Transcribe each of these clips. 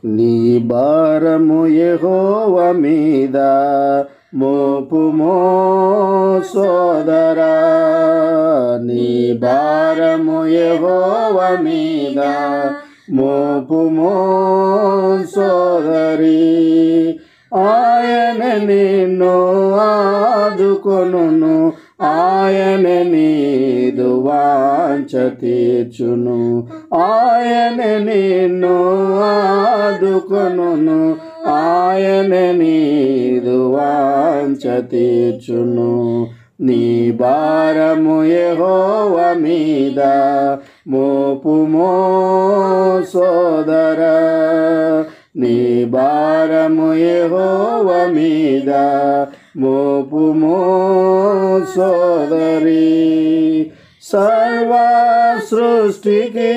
నీ భారము యెహోవ మీద మోపుమో సోదరా నీ భారము యెహోవ మీద మోపుమో సోదరి ఆయన నిన్ను ఆదుకొనును ఆయన నీదు వాంచ తీర్చును ఆయన నిన్ను ఆదుకొనును ఆయన నీదు వాంచ తీర్చును నీ భారము యెహోవ మీద మోపుమో సోదరా నీ భారము యెహోవ మీద మోపుమో సోదరి సర్వ సృష్టికి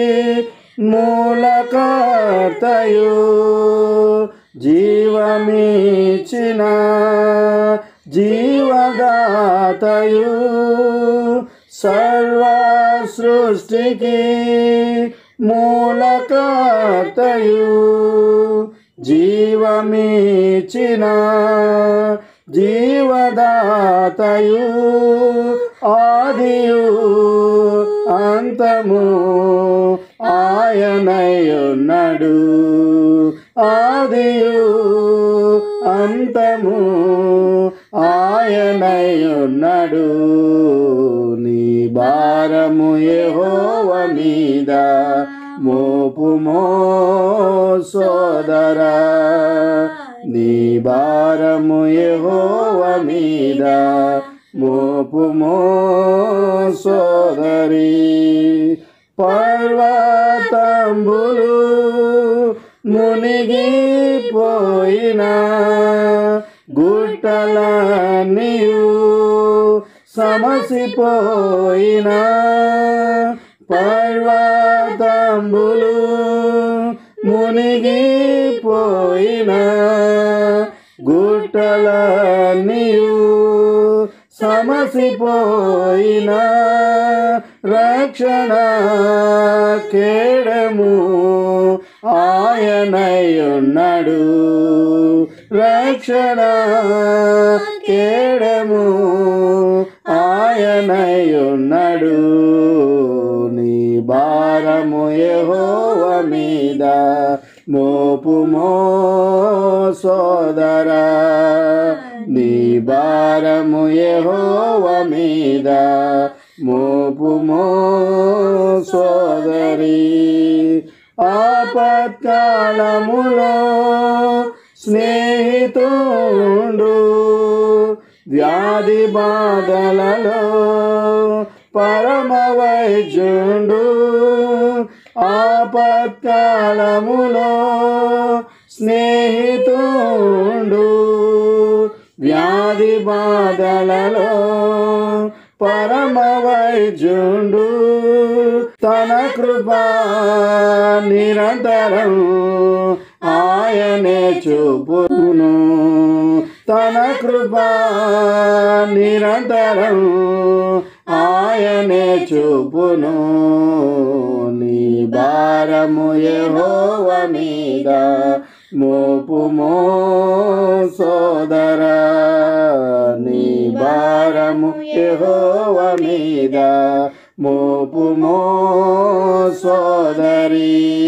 మూలకర్తయు జీవమిచిన జీవదాతయు సర్వ సృష్టికి మూలకర్తయు జీవమిచిన జీవదాతయు ఆదియు అంతము ఆయనయున్నాడు ఆదియు అంతము ఆయనయున్నాడు నీ భారము యెహోవ మీద మోపుమో సోదరా నీ భారము యెహోవ మీద మోపుమో సోదరి పర్వతంబులు మునిగిపోయిన గుట్టల నీవు సమసిపోయిన పర్వతంబులు మునిగిపోయిన గుట్టల నీవు సమసిపోయిన రక్షణ కేడము ఆయనయున్నాడు రక్షణ కేడము ఆయనయున్నాడు నీ భారము యెహోవ మీద మోపుమో సోదరా నీ భారము యెహోవ మీద మోపుమో సోదరి ఆపత్కాలములో స్నేహితుండు వ్యాధి బాధలలో పరమ వైద్యుండు ఆపత్కాలములో స్నేహితుండు వ్యాధి బాధలలో పరమ వైద్యుండు తన కృపా నిరంతరం ఆయనే చూపును తన కృపా నిరంతరం ఆయనే చూపును నీ భారము యెహోవ మీద మోపుమో సోదరా నీ భారము యెహోవ మీద మోపుమో సోదరి